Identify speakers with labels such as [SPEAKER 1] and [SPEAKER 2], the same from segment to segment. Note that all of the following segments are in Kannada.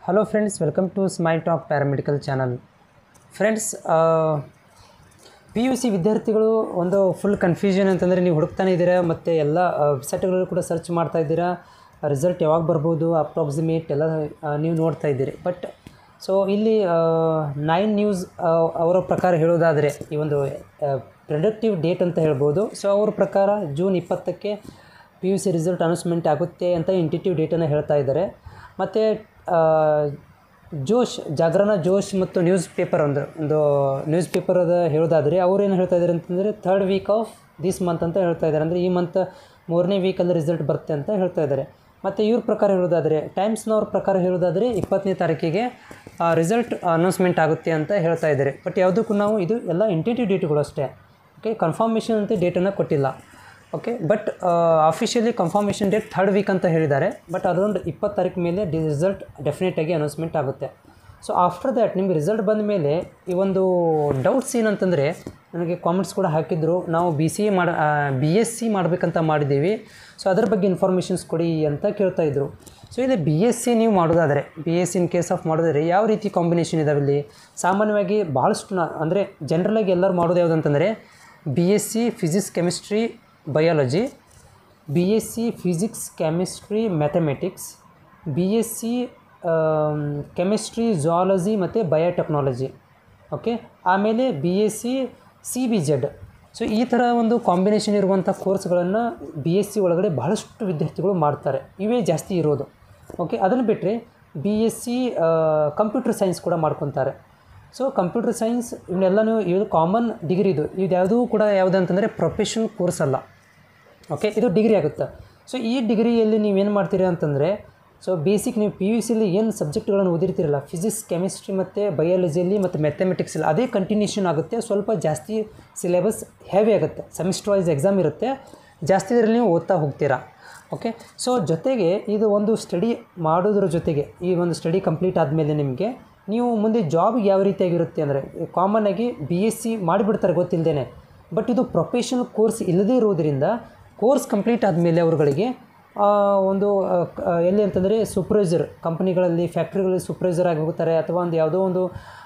[SPEAKER 1] hello friends welcome to smile talk paramedical channel friends P U C ವಿದ್ಯಾರ್ಥಿಗಳು ಒಂದು ಫುಲ್ ಕನ್ಫ್ಯೂಷನ್ ಅಂತಂದರೆ ನೀವು ಹುಡುಕ್ತಾನೆ ಇದ್ದೀರಾ ಮತ್ತು ಎಲ್ಲ ವೆಬ್ಸೈಟ್ಗಳು ಕೂಡ ಸರ್ಚ್ ಮಾಡ್ತಾ ಇದ್ದೀರಾ ರಿಸಲ್ಟ್ ಯಾವಾಗ ಬರ್ಬೋದು ಅಪ್ರಾಕ್ಸಿಮೇಟ್ ಎಲ್ಲ ಆ, ನೀವು ನೋಡ್ತಾ ಇದ್ದೀರಿ ಬಟ್ ಸೊ ಇಲ್ಲಿ ನೈನ್ ನ್ಯೂಸ್ ಅವರ ಪ್ರಕಾರ ಹೇಳೋದಾದರೆ ಈ ಒಂದು ಪ್ರೊಡಕ್ಟಿವ್ ಡೇಟ್ ಅಂತ ಹೇಳ್ಬೋದು ಸೊ ಅವ್ರ ಪ್ರಕಾರ ಜೂನ್ ಇಪ್ಪತ್ತಕ್ಕೆ P U C result announcement ಆಗುತ್ತೆ ಅಂತ ಇಂಟಿಟಿವ್ ಡೇಟನ್ನು ಹೇಳ್ತಾ ಇದ್ದಾರೆ ಮತ್ತು ಜೋಶ್ ಜಾಗರಣ ಜೋಶ್ ಮತ್ತು ನ್ಯೂಸ್ ಪೇಪರ್ ಒಂದು ಒಂದು ನ್ಯೂಸ್ ಪೇಪರದ ಹೇಳೋದಾದರೆ ಅವ್ರು ಏನು ಹೇಳ್ತಾ ಇದ್ದಾರೆ ಅಂತಂದರೆ third week of this month ಅಂತ ಹೇಳ್ತಾ ಇದ್ದಾರೆ ಅಂದರೆ ಈ ಮಂತ್ ಮೂರನೇ ವೀಕಲ್ಲಿ ರಿಸಲ್ಟ್ ಬರುತ್ತೆ ಅಂತ ಹೇಳ್ತಾ ಇದ್ದಾರೆ ಮತ್ತು ಇವ್ರ ಪ್ರಕಾರ ಹೇಳೋದಾದರೆ ಟೈಮ್ಸ್ನವ್ರ ಪ್ರಕಾರ ಹೇಳೋದಾದರೆ ಇಪ್ಪತ್ತನೇ ತಾರೀಕಿಗೆ ರಿಸಲ್ಟ್ ಅನೌನ್ಸ್ಮೆಂಟ್ ಆಗುತ್ತೆ ಅಂತ ಹೇಳ್ತಾ ಇದ್ದಾರೆ ಬಟ್ ಯಾವುದಕ್ಕೂ ನಾವು ಇದು ಎಲ್ಲ ಇಂಟೇಟಿವ್ ಡೇಟ್ಗಳು ಅಷ್ಟೇ ಓಕೆ ಕನ್ಫರ್ಮೇಷನ್ ಅಂತ ಡೇಟನ್ನು ಕೊಟ್ಟಿಲ್ಲ okay but officially confirmation date third week ಅಂತ ಹೇಳಿದ್ದಾರೆ ಬಟ್ ಅರೌಂಡ್ ಇಪ್ಪತ್ತು ತಾರೀಕು ಮೇಲೆ ಡಿ ರಿಸಲ್ಟ್ ಡೆಫಿನೆಟಾಗಿ ಅನೌನ್ಸ್ಮೆಂಟ್ ಆಗುತ್ತೆ ಸೊ ಆಫ್ಟರ್ ದ್ಯಾಟ್ ನಿಮಗೆ ರಿಸಲ್ಟ್ ಬಂದ ಮೇಲೆ ಈ ಒಂದು ಡೌಟ್ಸ್ ಏನಂತಂದರೆ ನನಗೆ ಕಾಮೆಂಟ್ಸ್ ಕೂಡ ಹಾಕಿದ್ರು ನಾವು ಬಿ ಸಿ ಎ ಮಾಡ ಬಿ ಎಸ್ ಸಿ ಮಾಡಬೇಕಂತ ಮಾಡಿದ್ದೀವಿ ಸೊ ಅದ್ರ ಬಗ್ಗೆ ಇನ್ಫಾರ್ಮೇಷನ್ಸ್ ಕೊಡಿ ಅಂತ ಕೇಳ್ತಾ ಇದ್ರು ಸೊ ಇಲ್ಲಿ ಬಿ ಎಸ್ ಸಿ ನೀವು ಮಾಡೋದಾದರೆ B S C in case of ಮಾಡೋದಾದರೆ ಯಾವ ರೀತಿ ಕಾಂಬಿನೇಷನ್ ಇದಾವೆ ಇಲ್ಲಿ ಸಾಮಾನ್ಯವಾಗಿ ಭಾಳಷ್ಟು ನಾ ಅಂದರೆ ಜನರಲಾಗಿ ಎಲ್ಲರೂ ಮಾಡೋದು ಯಾವುದಂತಂದರೆ B S C physics chemistry biology B S C physics chemistry mathematics B S C chemistry zoology ಮತ್ತು ಬಯೋಟೆಕ್ನಾಲಜಿ ಓಕೆ ಆಮೇಲೆ B S C C B Z so ಈ ಥರ ಒಂದು ಕಾಂಬಿನೇಷನ್ ಇರುವಂಥ ಕೋರ್ಸ್ಗಳನ್ನು ಬಿ ಎಸ್ ಸಿ ಒಳಗಡೆ ಬಹಳಷ್ಟು ವಿದ್ಯಾರ್ಥಿಗಳು ಮಾಡ್ತಾರೆ ಇವೇ ಜಾಸ್ತಿ ಇರೋದು ಓಕೆ ಅದನ್ನು ಬಿಟ್ಟರೆ B S C computer science ಕೂಡ ಮಾಡ್ಕೊತಾರೆ ಸೊ ಕಂಪ್ಯೂಟರ್ ಸೈನ್ಸ್ ಇವನ್ನೆಲ್ಲನೂ ಇದು ಕಾಮನ್ ಡಿಗ್ರಿ ಇದು ಇದು ಯಾವುದೂ ಕೂಡ ಯಾವುದಂತಂದರೆ ಪ್ರೊಫೆಷನಲ್ ಕೋರ್ಸ್ ಅಲ್ಲ ಓಕೆ ಇದು ಡಿಗ್ರಿ ಆಗುತ್ತೆ ಸೊ ಈ ಡಿಗ್ರಿಯಲ್ಲಿ ನೀವೇನು ಮಾಡ್ತೀರಾ ಅಂತಂದರೆ ಸೊ ಬೇಸಿಕ್ ನೀವು ಪಿ ಯು ಸಿಲಿ ಏನು ಸಬ್ಜೆಕ್ಟ್ಗಳನ್ನು ಓದಿರ್ತೀರಲ್ಲ ಫಿಸಿಕ್ಸ್ ಕೆಮಿಸ್ಟ್ರಿ ಮತ್ತು ಬಯಾಲಜಿಯಲ್ಲಿ ಮತ್ತು ಮ್ಯಾಥಮೆಟಿಕ್ಸಲ್ಲಿ ಅದೇ ಕಂಟಿನ್ಯೂಷನ್ ಆಗುತ್ತೆ ಸ್ವಲ್ಪ ಜಾಸ್ತಿ ಸಿಲೆಬಸ್ ಹೆವಿ ಆಗುತ್ತೆ ಸೆಮಿಸ್ಟರ್ ವೈಸ್ ಎಕ್ಸಾಮ್ ಇರುತ್ತೆ ಜಾಸ್ತಿ ಇದರಲ್ಲಿ ನೀವು ಓದ್ತಾ ಹೋಗ್ತೀರಾ ಓಕೆ ಸೊ ಜೊತೆಗೆ ಇದು ಒಂದು ಸ್ಟಡಿ ಮಾಡೋದ್ರ ಜೊತೆಗೆ ಈ ಒಂದು ಸ್ಟಡಿ ಕಂಪ್ಲೀಟ್ ಆದಮೇಲೆ ನಿಮಗೆ ನೀವು ಮುಂದೆ ಜಾಬ್ ಯಾವ ರೀತಿಯಾಗಿರುತ್ತೆ ಅಂದರೆ ಕಾಮನ್ನಾಗಿ ಬಿ ಎಸ್ ಸಿ ಮಾಡಿಬಿಡ್ತಾರೆ ಗೊತ್ತಿಲ್ಲದೇ ಬಟ್ ಇದು ಪ್ರೊಫೆಷನಲ್ ಕೋರ್ಸ್ ಇಲ್ಲದೇ ಇರೋದರಿಂದ ಕೋರ್ಸ್ ಕಂಪ್ಲೀಟ್ ಆದಮೇಲೆ ಅವ್ರುಗಳಿಗೆ ಆ, ಒಂದು ಆ, ಕ- ಆ, ಎಲ್ಲಿ ಅಂತಂದರೆ ಸೂಪರ್ವೈಸರ್ ಕಂಪ್ನಿಗಳಲ್ಲಿ ಫ್ಯಾಕ್ಟ್ರಿಗಳಲ್ಲಿ ಸೂಪರ್ವೈಸರ್ ಆಗಿ ಹೋಗ್ತಾರೆ ಅಥವಾ ಒಂದು ಯಾವುದೋ ಒಂದು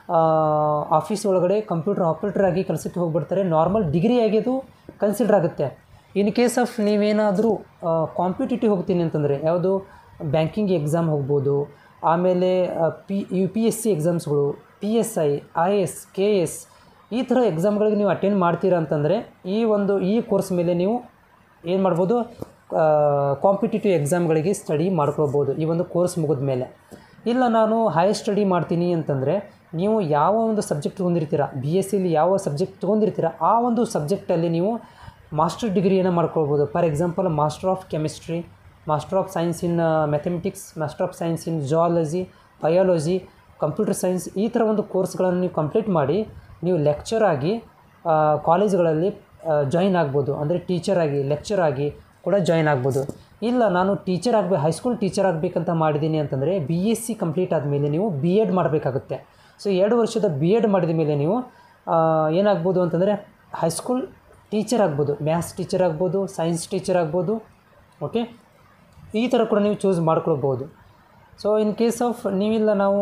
[SPEAKER 1] ಆಫೀಸ್ ಒಳಗಡೆ ಕಂಪ್ಯೂಟರ್ ಆಪ್ರೇಟರ್ ಆಗಿ ಕೆಲಸಕ್ಕೆ ಹೋಗ್ಬಿಡ್ತಾರೆ ನಾರ್ಮಲ್ ಡಿಗ್ರಿ ಆಗಿದ್ದು ಕನ್ಸಿಡರ್ ಆಗುತ್ತೆ ಇನ್ ಕೇಸ್ ಆಫ್ ನೀವೇನಾದರೂ ಕಾಂಪಿಟೇಟಿವ್ ಹೋಗ್ತೀನಿ ಅಂತಂದರೆ ಯಾವುದು ಬ್ಯಾಂಕಿಂಗ್ ಎಕ್ಸಾಮ್ ಹೋಗ್ಬೋದು ಆಮೇಲೆ P U P S C ಎಕ್ಸಾಮ್ಸ್ಗಳು P S I I S K S ಈ ಥರ ಎಕ್ಸಾಮ್ಗಳಿಗೆ ನೀವು ಅಟೆಂಡ್ ಮಾಡ್ತೀರಾ ಅಂತಂದರೆ ಈ ಒಂದು ಈ ಕೋರ್ಸ್ ಮೇಲೆ ನೀವು ಏನು ಮಾಡ್ಬೋದು ಕಾಂಪಿಟೇಟಿವ್ ಎಕ್ಸಾಮ್ಗಳಿಗೆ ಸ್ಟಡಿ ಮಾಡ್ಕೊಳ್ಬೋದು ಈ ಒಂದು ಕೋರ್ಸ್ ಮುಗಿದ ಮೇಲೆ ಇಲ್ಲ ನಾನು ಹೈಯರ್ ಸ್ಟಡಿ ಮಾಡ್ತೀನಿ ಅಂತಂದರೆ ನೀವು ಯಾವ ಒಂದು ಸಬ್ಜೆಕ್ಟ್ ತೊಗೊಂಡಿರ್ತೀರ ಬಿ ಎಸ್ ಸಿಲಿ ಯಾವ ಸಬ್ಜೆಕ್ಟ್ ತೊಗೊಂಡಿರ್ತೀರ ಆ ಒಂದು ಸಬ್ಜೆಕ್ಟಲ್ಲಿ ನೀವು ಮಾಸ್ಟರ್ ಡಿಗ್ರಿಯನ್ನು ಮಾಡ್ಕೊಳ್ಬೋದು for example master of chemistry master of science in mathematics master of science in zoology biology computer science ಈ ಥರ ಒಂದು ಕೋರ್ಸ್ಗಳನ್ನು ನೀವು ಕಂಪ್ಲೀಟ್ ಮಾಡಿ ನೀವು ಲೆಕ್ಚರ್ ಆಗಿ ಆ, ಕಾಲೇಜ್ಗಳಲ್ಲಿ ಜಾಯಿನ್ ಆಗ್ಬೋದು ಅಂದರೆ ಟೀಚರ್ ಆಗಿ ಲೆಕ್ಚರ್ ಆಗಿ ಕೂಡ ಜಾಯಿನ್ ಆಗ್ಬೋದು ಇಲ್ಲ ನಾನು ಟೀಚರ್ ಆಗಬೇಕು ಹೈಸ್ಕೂಲ್ ಟೀಚರ್ ಆಗಬೇಕಂತ ಮಾಡಿದ್ದೀನಿ ಅಂತಂದರೆ ಬಿ ಎಸ್ ಸಿ ಕಂಪ್ಲೀಟ್ ಆದಮೇಲೆ ನೀವು ಬಿ ಎಡ್ ಮಾಡಬೇಕಾಗುತ್ತೆ ಸೊ ಎರಡು ವರ್ಷದ ಬಿ ಎಡ್ ಮಾಡಿದ ಮೇಲೆ ನೀವು ಆ, ಏನಾಗ್ಬೋದು ಅಂತಂದರೆ ಹೈಸ್ಕೂಲ್ ಟೀಚರ್ ಆಗ್ಬೋದು ಮ್ಯಾಥ್ಸ್ ಟೀಚರ್ ಆಗ್ಬೋದು ಸೈನ್ಸ್ ಟೀಚರ್ ಆಗ್ಬೋದು ಓಕೆ ಈ ಥರ ಕೂಡ ನೀವು ಚೂಸ್ ಮಾಡ್ಕೊಳ್ಬೋದು ಸೊ ಇನ್ ಕೇಸ್ ಆಫ್ ನೀವಿಲ್ಲ ನಾವು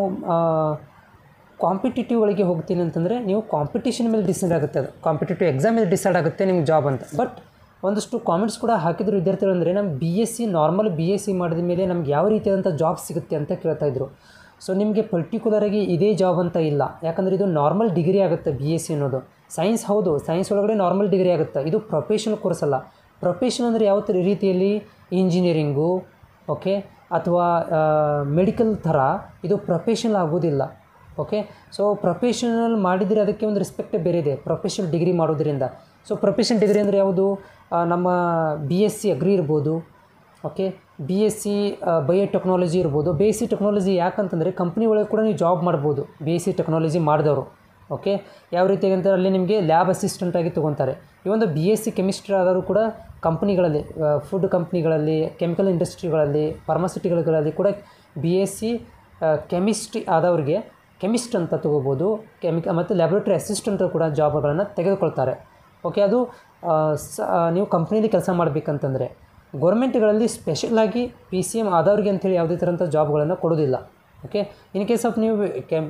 [SPEAKER 1] ಕಾಂಪಿಟೇಟಿವ್ ಒಳಗೆ ಹೋಗ್ತೀನಿ ಅಂತಂದರೆ ನೀವು ಕಾಂಪಿಟೇಷನ್ ಮೇಲೆ ಡಿಸೈಡ್ ಆಗುತ್ತೆ ಅದು ಕಾಂಪಿಟೇಟಿವ್ ಎಕ್ಸಾಮ್ ಮೇಲೆ ಡಿಸೈಡ್ ಆಗುತ್ತೆ ನಿಮ್ಗೆ ಜಾಬ್ ಅಂತ ಬಟ್ ಒಂದಷ್ಟು ಕಾಮೆಂಟ್ಸ್ ಕೂಡ ಹಾಕಿದ್ರು ವಿದ್ಯಾರ್ಥಿಗಳು ಅಂದರೆ ನಮ್ಮ B S C normal B S C ಮಾಡಿದ ಮೇಲೆ ನಮ್ಗೆ ಯಾವ ರೀತಿಯಾದಂಥ ಜಾಬ್ ಸಿಗುತ್ತೆ ಅಂತ ಕೇಳ್ತಾ ಇದ್ರು ಸೊ ನಿಮಗೆ ಪರ್ಟಿಕ್ಯುಲರಾಗಿ ಇದೇ ಜಾಬ್ ಅಂತ ಇಲ್ಲ ಯಾಕಂದರೆ ಇದು ನಾರ್ಮಲ್ ಡಿಗ್ರಿ ಆಗುತ್ತೆ ಬಿ ಎಸ್ ಸಿ ಅನ್ನೋದು ಸೈನ್ಸ್ ಹೌದು ಸೈನ್ಸ್ ಒಳಗಡೆ ನಾರ್ಮಲ್ ಡಿಗ್ರಿ ಆಗುತ್ತೆ ಇದು ಪ್ರೊಫೆಷನಲ್ ಕೋರ್ಸ್ ಅಲ್ಲ ಪ್ರೊಫೆಷನ್ ಅಂದರೆ ಯಾವ ಥರ ರೀತಿಯಲ್ಲಿ ಇಂಜಿನಿಯರಿಂಗು ಓಕೆ ಅಥವಾ ಮೆಡಿಕಲ್ ಥರ ಇದು ಪ್ರೊಫೆಷನಲ್ ಆಗೋದಿಲ್ಲ ಓಕೆ ಸೊ ಪ್ರೊಫೆಷನಲ್ ಮಾಡಿದರೆ ಅದಕ್ಕೆ ಒಂದು ರೆಸ್ಪೆಕ್ಟೇ ಬೇರೆ ಇದೆ ಪ್ರೊಫೆಷನಲ್ ಡಿಗ್ರಿ ಮಾಡೋದ್ರಿಂದ ಸೊ ಪ್ರೊಫೆಷನಲ್ ಡಿಗ್ರಿ ಅಂದರೆ ಯಾವುದು ಆ, ನಮ್ಮ ಬಿ ಎಸ್ ಸಿ ಅಗ್ರಿ ಇರ್ಬೋದು okay B S C biotechnology ಇರ್ಬೋದು ಬಿ ಎಸ್ ಸಿ ಟೆಕ್ನಾಲಜಿ ಯಾಕಂತಂದರೆ ಕಂಪ್ನಿ ಒಳಗೆ ಕೂಡ ನೀವು ಜಾಬ್ ಮಾಡ್ಬೋದು ಬಿ ಎಸ್ ಸಿ ಟೆಕ್ನಾಲಜಿ ಮಾಡಿದವರು ಓಕೆ ಯಾವ ರೀತಿಯಾಗಿ ಅಂತ ಅಲ್ಲಿ ನಿಮಗೆ ಲ್ಯಾಬ್ ಅಸಿಸ್ಟೆಂಟ್ ಆಗಿ ತೊಗೊತಾರೆ ಈ ಒಂದು ಬಿ ಎಸ್ ಸಿ ಕೆಮಿಸ್ಟ್ರಿ ಆದರೂ ಕೂಡ ಕಂಪ್ನಿಗಳಲ್ಲಿ ಫುಡ್ ಕಂಪ್ನಿಗಳಲ್ಲಿ ಕೆಮಿಕಲ್ ಇಂಡಸ್ಟ್ರಿಗಳಲ್ಲಿ ಫಾರ್ಮಾಸಿಟಿಗಳಲ್ಲಿ ಕೂಡ ಬಿ ಎಸ್ ಸಿ ಕೆಮಿಸ್ಟ್ರಿ ಆದವ್ರಿಗೆ ಕೆಮಿಸ್ಟ್ ಅಂತ ತೊಗೋಬೋದು ಕೆಮಿಕ ಮತ್ತು ಲ್ಯಾಬ್ರೇಟರಿ ಅಸಿಸ್ಟೆಂಟ್ ಕೂಡ ಜಾಬ್ಗಳನ್ನು ತೆಗೆದುಕೊಳ್ತಾರೆ ಓಕೆ ಅದು ಆ, ಸ ಆ, ನೀವು ಕಂಪ್ನಿಲಿ ಕೆಲಸ ಮಾಡಬೇಕಂತಂದರೆ ಗೌರ್ಮೆಂಟ್ಗಳಲ್ಲಿ ಸ್ಪೆಷಲಾಗಿ ಪಿ ಸಿ ಎಮ್ ಆದವ್ರಿಗೆ ಅಂಥೇಳಿ ಯಾವುದೇ ಥರಂಥ ಜಾಬ್ಗಳನ್ನು ಕೊಡೋದಿಲ್ಲ ಓಕೆ ಇನ್ ಕೇಸ್ ಆಫ್ ನೀವು chem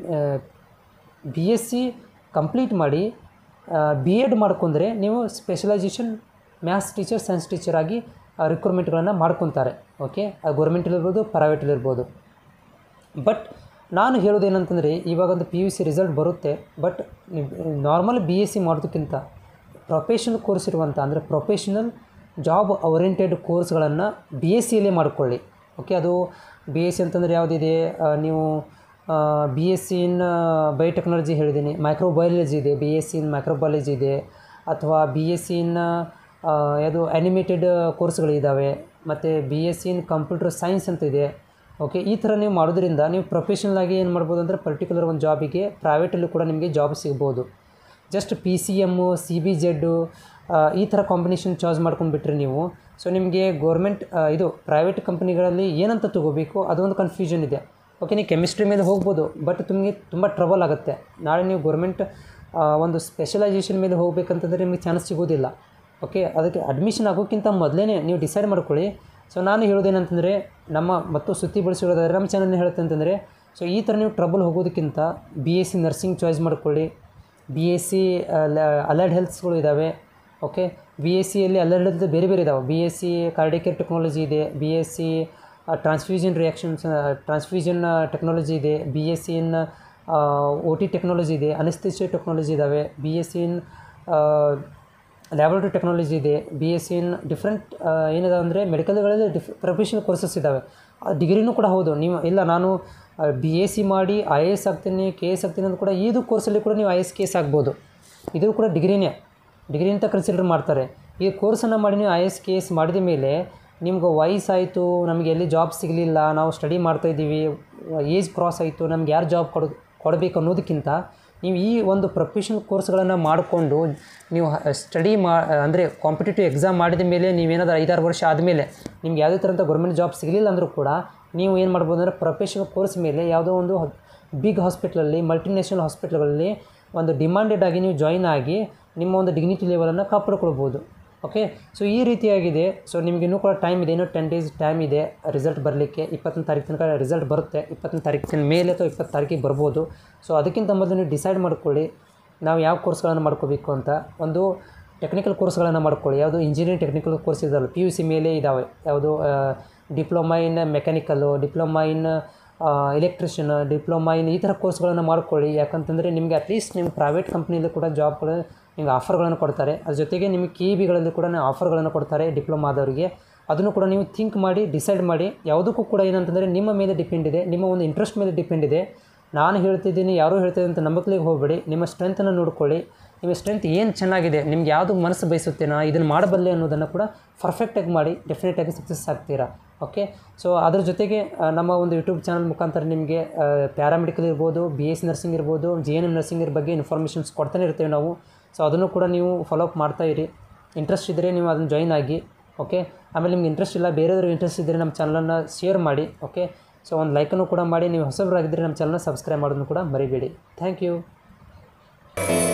[SPEAKER 1] B S C complete ಮಾಡಿ ಬಿ ಎಡ್ ಮಾಡ್ಕೊಂಡ್ರೆ ನೀವು specialisation maths teacher science teacher ಆಗಿ ರಿಕ್ರೂಟ್ಮೆಂಟ್ಗಳನ್ನು ಮಾಡ್ಕೊತಾರೆ ಓಕೆ ಅದು ಗೌರ್ಮೆಂಟಲ್ಲಿರ್ಬೋದು ಪ್ರೈವೇಟಲ್ಲಿರ್ಬೋದು ಬಟ್ ನಾನು ಹೇಳೋದೇನಂತಂದರೆ ಇವಾಗೊಂದು ಪಿ ಯು ಸಿ ರಿಸಲ್ಟ್ ಬರುತ್ತೆ but normal B S C ಮಾಡೋದಕ್ಕಿಂತ ಪ್ರೊಫೆಷನಲ್ ಕೋರ್ಸ್ ಇರುವಂಥ ಅಂದರೆ ಪ್ರೊಫೆಷನಲ್ ಜಾಬ್ ಓರಿಯೆಂಟೆಡ್ ಕೋರ್ಸ್ಗಳನ್ನು ಬಿ ಎಸ್ ಸಿಯಲ್ಲೇ ಮಾಡ್ಕೊಳ್ಳಿ ಓಕೆ ಅದು ಬಿ ಎಸ್ ಸಿ ಅಂತಂದರೆ ಯಾವುದಿದೆ ಆ, ನೀವು B S C in biotechnology ಹೇಳಿದ್ದೀನಿ ಮೈಕ್ರೋಬಯಾಲಜಿ ಇದೆ B S C in microbiology ಇದೆ ಅಥವಾ ಬಿ ಎಸ್ ಸಿ ಇನ್ ಯಾವುದು ಆ್ಯನಿಮೇಟೆಡ್ ಕೋರ್ಸ್ಗಳಿದ್ದಾವೆ ಮತ್ತು B S C in computer science ಅಂತ ಇದೆ ಓಕೆ ಈ ಥರ ನೀವು ಮಾಡೋದ್ರಿಂದ ನೀವು ಪ್ರೊಫೆಷನಲ್ ಆಗಿ ಏನು ಮಾಡ್ಬೋದು ಅಂದರೆ ಪರ್ಟಿಕ್ಯುಲರ್ ಒಂದು ಜಾಬಿಗೆ ಪ್ರೈವೇಟಲ್ಲೂ ಕೂಡ ನಿಮಗೆ ಜಾಬ್ ಸಿಗ್ಬೋದು just P C M C B Z ಈ ಥರ ಕಾಂಬಿನೇಷನ್ ಚಾಯ್ಸ್ ಮಾಡ್ಕೊಂಡ್ಬಿಟ್ರೆ ನೀವು ಸೊ ನಿಮಗೆ ಗೋರ್ಮೆಂಟ್ ಇದು ಪ್ರೈವೇಟ್ ಕಂಪ್ನಿಗಳಲ್ಲಿ ಏನಂತ ತೊಗೋಬೇಕು ಅದೊಂದು ಕನ್ಫ್ಯೂಷನ್ ಇದೆ ಓಕೆ ನೀವು ಕೆಮಿಸ್ಟ್ರಿ ಮೇಲೆ ಹೋಗ್ಬೋದು ಬಟ್ ನಿಮಗೆ ತುಂಬ ಟ್ರಬಲ್ ಆಗುತ್ತೆ ನಾಳೆ ನೀವು ಗೋರ್ಮೆಂಟ್ ಒಂದು ಸ್ಪೆಷಲೈಸೇಷನ್ ಮೇಲೆ ಹೋಗ್ಬೇಕಂತಂದರೆ ನಿಮಗೆ ಚಾನ್ಸ್ ಸಿಗೋದಿಲ್ಲ ಓಕೆ ಅದಕ್ಕೆ ಅಡ್ಮಿಷನ್ ಆಗೋಕ್ಕಿಂತ ಮೊದಲೇ ನೀವು ಡಿಸೈಡ್ ಮಾಡ್ಕೊಳ್ಳಿ ಸೊ ನಾನು ಹೇಳೋದೇನಂತಂದರೆ ನಮ್ಮ ಮತ್ತು ಸುದ್ದಿ ಬಳಸಿರೋದಾದ್ರೆ ನಮ್ಮ ಚಾನಲ್ನ ಹೇಳುತ್ತೆ ಅಂತಂದರೆ ಸೊ ಈ ಥರ ನೀವು ಟ್ರಬಲ್ ಹೋಗೋದಕ್ಕಿಂತ B S C nursing choice ಮಾಡ್ಕೊಳ್ಳಿ ಬಿ ಎಸ್ ಸಿ ಅಲರ್ಡ್ ಹೆಲ್ತ್ಸ್ಗಳು ಇದ್ದಾವೆ ಓಕೆ ಬಿ ಎಸ್ ಸಿಯಲ್ಲಿ ಅಲರ್ಡ್ ಹೆಲ್ತ್ ಬೇರೆ ಬೇರೆ ಇದ್ದಾವೆ B S C cardiac care technology ಇದೆ B S C transfusion reactions transfusion technology ಇದೆ B S C in O T technology ಇದೆ ಅನಿಸ್ಥಿಷಿಯ ಟೆಕ್ನಾಲಜಿ ಇದ್ದಾವೆ B S C in laboratory technology ಇದೆ B S C in different ಏನಿದಾವೆ ಅಂದರೆ ಮೆಡಿಕಲ್ಗಳಲ್ಲಿ ಡಿಫ್ ಪ್ರೊಫೆಷನಲ್ ಕೋರ್ಸಸ್ ಇದ್ದಾವೆ ಡಿಗ್ರಿನೂ ಕೂಡ ಹೌದು ನೀವು ಇಲ್ಲ ನಾನು ಬಿ ಎಸ್ ಸಿ ಮಾಡಿ ಐ ಎ ಎಸ್ ಆಗ್ತೀನಿ ಕೆ ಎಸ್ ಆಗ್ತೀನಿ ಅಂತ ಕೂಡ ಇದು ಕೋರ್ಸಲ್ಲಿ ಕೂಡ ನೀವು ಐ ಎಸ್ ಕೆ ಎಸ್ ಆಗ್ಬೋದು ಇದು ಕೂಡ ಡಿಗ್ರಿನೇ ಡಿಗ್ರಿ ಅಂತ ಕನ್ಸಿಡರ್ ಮಾಡ್ತಾರೆ ಈ ಕೋರ್ಸನ್ನು ಮಾಡಿ ನೀವು ಐ ಎಸ್ ಕೆ ಎಸ್ ಮಾಡಿದ ಮೇಲೆ ನಿಮ್ಗೆ ವಯಸ್ಸಾಯಿತು ನಮಗೆ ಎಲ್ಲಿ ಜಾಬ್ ಸಿಗಲಿಲ್ಲ ನಾವು ಸ್ಟಡಿ ಮಾಡ್ತಾಯಿದ್ದೀವಿ ಏಜ್ ಕ್ರಾಸ್ ಆಯಿತು ನಮ್ಗೆ ಯಾರು ಜಾಬ್ ಕೊಡ ಕೊಡಬೇಕು ಅನ್ನೋದಕ್ಕಿಂತ ನೀವು ಈ ಒಂದು ಪ್ರೊಫೆಷನಲ್ ಕೋರ್ಸ್ಗಳನ್ನು ಮಾಡಿಕೊಂಡು ನೀವು ಸ್ಟಡಿ ಮಾ ಅಂದರೆ ಕಾಂಪಿಟೇಟಿವ್ ಎಕ್ಸಾಮ್ ಮಾಡಿದ ಮೇಲೆ ನೀವೇನಾದ್ರೂ ಐದಾರು ವರ್ಷ ಆದಮೇಲೆ ನಿಮ್ಗೆ ಯಾವುದೇ ಥರದ ಗೌರ್ಮೆಂಟ್ ಜಾಬ್ ಸಿಗಲಿಲ್ಲ ಅಂದರೂ ಕೂಡ ನೀವು ಏನು ಮಾಡ್ಬೋದು ಅಂದರೆ ಪ್ರೊಫೆಷನಲ್ ಕೋರ್ಸ್ ಮೇಲೆ ಯಾವುದೋ ಒಂದು ಬಿಗ್ ಹಾಸ್ಪಿಟ್ಲಲ್ಲಿ ಮಲ್ಟಿನ್ಯಾಷನಲ್ ಹಾಸ್ಪಿಟ್ಲ್ಗಳಲ್ಲಿ ಒಂದು ಡಿಮಾಂಡೆಡ್ ಆಗಿ ನೀವು ಜಾಯಿನ್ ಆಗಿ ನಿಮ್ಮ ಒಂದು ಡಿಗ್ನಿಟಿ ಲೆವೆಲನ್ನು ಕಾಪಾಡ್ಕೊಳ್ಬೋದು ಓಕೆ ಸೊ ಈ ರೀತಿಯಾಗಿದೆ ಸೊ ನಿಮ್ಗೆ ಇನ್ನೂ ಕೂಡ ಟೈಮ್ ಇದೆ ಇನ್ನೂ ಟೆನ್ ಡೇಸ್ ಟೈಮ್ ಇದೆ ರಿಸಲ್ಟ್ ಬರಲಿಕ್ಕೆ ಇಪ್ಪತ್ತನೇ ತಾರೀಕು ತನಕ ರಿಸಲ್ಟ್ ಬರುತ್ತೆ ಇಪ್ಪತ್ತನೇ ತಾರೀಕಿನ ಮೇಲೆ ಅಥವಾ ಇಪ್ಪತ್ತು ತಾರೀಕಿಗೆ ಬರ್ಬೋದು ಸೊ ಅದಕ್ಕಿಂತ ಮೊದಲು ನೀವು ಡಿಸೈಡ್ ಮಾಡ್ಕೊಳ್ಳಿ ನಾವು ಯಾವ ಕೋರ್ಸ್ಗಳನ್ನು ಮಾಡ್ಕೋಬೇಕು ಅಂತ ಒಂದು ಟೆಕ್ನಿಕಲ್ ಕೋರ್ಸ್ಗಳನ್ನು ಮಾಡ್ಕೊಳ್ಳಿ ಯಾವುದು ಇಂಜಿನಿಯರಿಂಗ್ ಟೆಕ್ನಿಕಲ್ ಕೋರ್ಸ್ ಇದಾವಲ್ಲ ಪಿ ಯು ಸಿ ಮೇಲೆ ಇದ್ದಾವೆ ಯಾವುದು diploma in mechanical diploma in electrician diploma in ಈ ಥರ ಕೋರ್ಸ್ಗಳನ್ನು ಮಾಡ್ಕೊಳ್ಳಿ ಯಾಕಂತಂದರೆ ನಿಮಗೆ ಅಟ್ಲೀಸ್ಟ್ ನಿಮ್ಮ ಪ್ರೈವೇಟ್ ಕಂಪ್ನಿಯಲ್ಲಿ ಕೂಡ ಜಾಬ್ಗಳು ನಿಮ್ಗೆ ಆಫರ್ಗಳನ್ನು ಕೊಡ್ತಾರೆ ಅದ್ರ ಜೊತೆಗೆ ನಿಮಗೆ ಕೆ ಇ ಬಿಗಳಲ್ಲಿ ಕೂಡ ಆಫರ್ಗಳನ್ನು ಕೊಡ್ತಾರೆ ಡಿಪ್ಲೊಮಾ ಆದವರಿಗೆ ಅದನ್ನು ಕೂಡ ನೀವು ಥಿಂಕ್ ಮಾಡಿ ಡಿಸೈಡ್ ಮಾಡಿ ಯಾವುದಕ್ಕೂ ಕೂಡ ಏನಂತಂದರೆ ನಿಮ್ಮ ಮೇಲೆ ಡಿಪೆಂಡ್ ಇದೆ ನಿಮ್ಮ ಒಂದು ಇಂಟ್ರೆಸ್ಟ್ ಮೇಲೆ ಡಿಪೆಂಡ್ ಇದೆ ನಾನು ಹೇಳ್ತಿದ್ದೀನಿ ಯಾರೂ ಹೇಳ್ತಿದ್ದೀನಿ ಅಂತ ನಂಬಕ್ಲಿಗೆ ಹೋಗಬೇಡಿ ನಿಮ್ಮ ಸ್ಟ್ರೆಂತನ್ನು ನೋಡ್ಕೊಳ್ಳಿ ನಿಮ್ಮ ಸ್ಟ್ರೆಂತ್ ಏನು ಚೆನ್ನಾಗಿದೆ ನಿಮ್ಗೆ ಯಾವುದು ಮನಸ್ಸು ಬಯಸುತ್ತೆ ನಾ ಇದನ್ನು ಮಾಡಬಲ್ಲೆ ಅನ್ನೋದನ್ನು ಕೂಡ ಪರ್ಫೆಕ್ಟಾಗಿ ಮಾಡಿ ಡೆಫಿನೆಟಾಗಿ ಸಕ್ಸಸ್ ಆಗ್ತೀರಾ ಓಕೆ ಸೊ ಅದ್ರ ಜೊತೆಗೆ ಆ, ನಮ್ಮ ಒಂದು ಯೂಟ್ಯೂಬ್ ಚಾನಲ್ ಮುಖಾಂತರ ನಿಮಗೆ ಪ್ಯಾರಾಮೆಡಿಕಲ್ ಇರ್ಬೋದು ಬಿ ಎಸ್ ನರ್ಸಿಂಗ್ ಇರ್ಬೋದು ಜಿ ಎನ್ ಎಮ್ ನರ್ಸಿಂಗ್ ಬಗ್ಗೆ ಇನ್ಫಾರ್ಮೇಷನ್ಸ್ ಕೊಡ್ತಾನೆ ಇರ್ತೀವಿ ನಾವು ಸೊ ಅದನ್ನು ಕೂಡ ನೀವು ಫಾಲೋ ಅಪ್ ಮಾಡ್ತಾ ಇರಿ ಇಂಟ್ರೆಸ್ಟ್ ಇದ್ದರೆ ನೀವು ಅದನ್ನು ಜಾಯಿನ್ ಆಗಿ ಓಕೆ ಆಮೇಲೆ ನಿಮ್ಗೆ ಇಂಟ್ರೆಸ್ಟ್ ಇಲ್ಲ ಬೇರೆಯವ್ರಿಗೆ ಇಂಟ್ರೆಸ್ಟ್ ಇದ್ದರೆ ನಮ್ಮ ಚಾನಲನ್ನು ಶೇರ್ ಮಾಡಿ ಓಕೆ ಸೊ ಒಂದು ಲೈಕನ್ನು ಕೂಡ ಮಾಡಿ ನೀವು ಹೊಸಬರಾಗಿದ್ದರೆ ನಮ್ಮ ಚಾನಲ್ನ ಸಬ್ಸ್ಕ್ರೈಬ್ ಮಾಡೋದನ್ನು ಕೂಡ ಮರಿಬೇಡಿ ಥ್ಯಾಂಕ್ ಯು